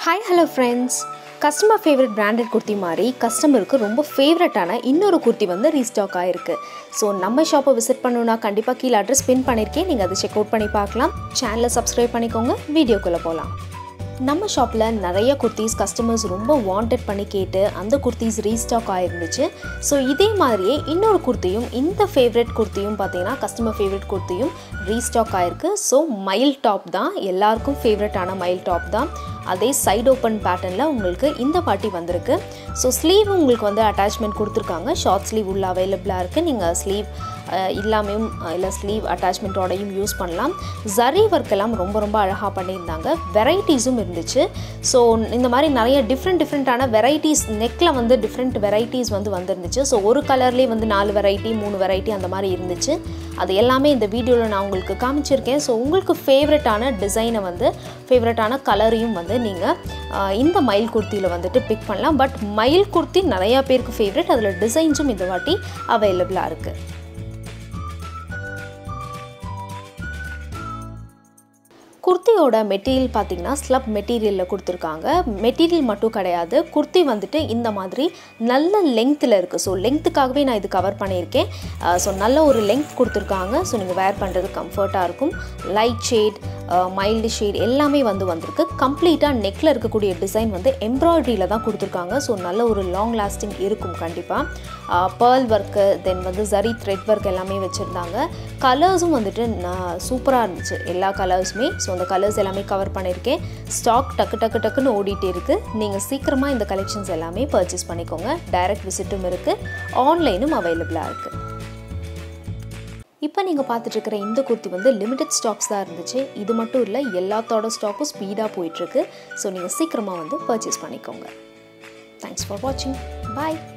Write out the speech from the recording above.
hi hello friends customer favourite branded kurti மாதிரி கஸ்டமருக்கு ரொம்ப ஃபேவரட்டான இன்னொரு குர்த்தி வந்து ரீஸ்டாக் ஆகிருக்கு ஸோ நம்ம ஷாப்பை விசிட் பண்ணணுன்னா கண்டிப்பாக கீழே அட்ரஸ் பின் பண்ணியிருக்கேன் நீங்கள் அதை செக் அவுட் பண்ணி பார்க்கலாம் சேனலை சப்ஸ்கிரைப் பண்ணிக்கோங்க வீடியோக்குள்ளே போகலாம் நம்ம ஷாப்பில் நிறைய குர்த்திஸ் கஸ்டமர்ஸ் ரொம்ப வாண்டட் பண்ணி கேட்டு அந்த குர்த்திஸ் ரீஸ்டாக் ஆயிருந்துச்சு ஸோ இதே மாதிரியே இன்னொரு குர்த்தியும் இந்த ஃபேவரட் குர்த்தியும் பார்த்தீங்கன்னா கஸ்டமர் ஃபேவரட் குர்த்தியும் ரீஸ்டாக் ஆயிருக்கு ஸோ மைல் டாப் தான் எல்லாருக்கும் ஃபேவரட்டான மைல் டாப் தான் அதே சைடு ஓப்பன் பேட்டர்னில் உங்களுக்கு இந்த பாட்டி வந்திருக்கு ஸோ ஸ்லீவ் உங்களுக்கு வந்து அட்டாச்மெண்ட் கொடுத்துருக்காங்க ஷார்ட் ஸ்லீவ் உள்ள அவைலபிளாக இருக்குது நீங்கள் ஸ்லீவ் இல்லாமையும் இல்லை ஸ்லீவ் அட்டாச்மெண்ட்டோடையும் யூஸ் பண்ணலாம் ஜரி ஒர்க் எல்லாம் ரொம்ப ரொம்ப அழகாக பண்ணியிருந்தாங்க வெரைட்டிஸும் இருந்துச்சு ஸோ இந்த மாதிரி நிறைய டிஃப்ரெண்ட் டிஃப்ரெண்ட்டான வெரைட்டிஸ் நெக்கில் வந்து டிஃப்ரெண்ட் வெரைட்டிஸ் வந்து வந்துருந்துச்சு ஸோ ஒரு கலர்லேயே வந்து நாலு வெரைட்டி மூணு வெரைட்டி அந்த மாதிரி இருந்துச்சு அது எல்லாமே இந்த வீடியோவில் நான் உங்களுக்கு காமிச்சிருக்கேன் ஸோ உங்களுக்கு ஃபேவரட்டான டிசைனை வந்து ஃபேவரட்டான கலரையும் வந்து நீங்கள் இந்த மயில் குர்த்தியில் வந்துட்டு பிக் பண்ணலாம் பட் மயில் குர்த்தி நிறையா பேருக்கு ஃபேவரட் அதில் டிசைன்ஸும் இந்த வாட்டி அவைலபிளாக இருக்குது குர்த்தியோட மெட்டீரியல் பார்த்தீங்கன்னா ஸ்லப் மெட்டீரியலில் கொடுத்துருக்காங்க மெட்டீரியல் மட்டும் கிடையாது குர்த்தி வந்துட்டு இந்த மாதிரி நல்ல லெங்த்தில் இருக்குது ஸோ லெங்த்துக்காகவே நான் இது கவர் பண்ணியிருக்கேன் ஸோ நல்ல ஒரு லெங்த் கொடுத்துருக்காங்க ஸோ நீங்கள் வேர் பண்ணுறது கம்ஃபர்ட்டாக இருக்கும் லைட் ஷேட் மைல்டு ஷேட் எல்லாமே வந்து வந்திருக்கு கம்ப்ளீட்டாக நெக்கில் இருக்கக்கூடிய டிசைன் வந்து எம்ப்ராய்டரியில் தான் கொடுத்துருக்காங்க ஸோ நல்ல ஒரு லாங் லாஸ்டிங் இருக்கும் கண்டிப்பாக பேர்ல் ஒர்க்கு தென் வந்து ஜரி த்ரெட் ஒர்க் எல்லாமே வச்சுருந்தாங்க கலர்ஸும் வந்துட்டு சூப்பராக இருந்துச்சு எல்லா கலர்ஸுமே ஸோ அந்த கலர்ஸ் எல்லாமே கவர் பண்ணியிருக்கேன் ஸ்டாக் டக்கு டக்கு டக்குன்னு ஓடிட்டே இருக்குது நீங்கள் சீக்கிரமாக இந்த கலெக்ஷன்ஸ் எல்லாமே பர்ச்சேஸ் பண்ணிக்கோங்க டைரக்ட் விசிட்டும் இருக்குது ஆன்லைனும் அவைலபிளாக இருக்குது இப்போ நீங்கள் பார்த்துட்ருக்கிற இந்த குர்த்தி வந்து லிமிடெட் ஸ்டாக்ஸ் தான் இருந்துச்சு இது மட்டும் இல்லை எல்லாத்தோட ஸ்டாக்கும் ஸ்பீடாக போயிட்டுருக்கு ஸோ நீங்கள் சீக்கிரமாக வந்து பர்ச்சேஸ் பண்ணிக்கோங்க தேங்க்ஸ் ஃபார் வாட்சிங் பாய்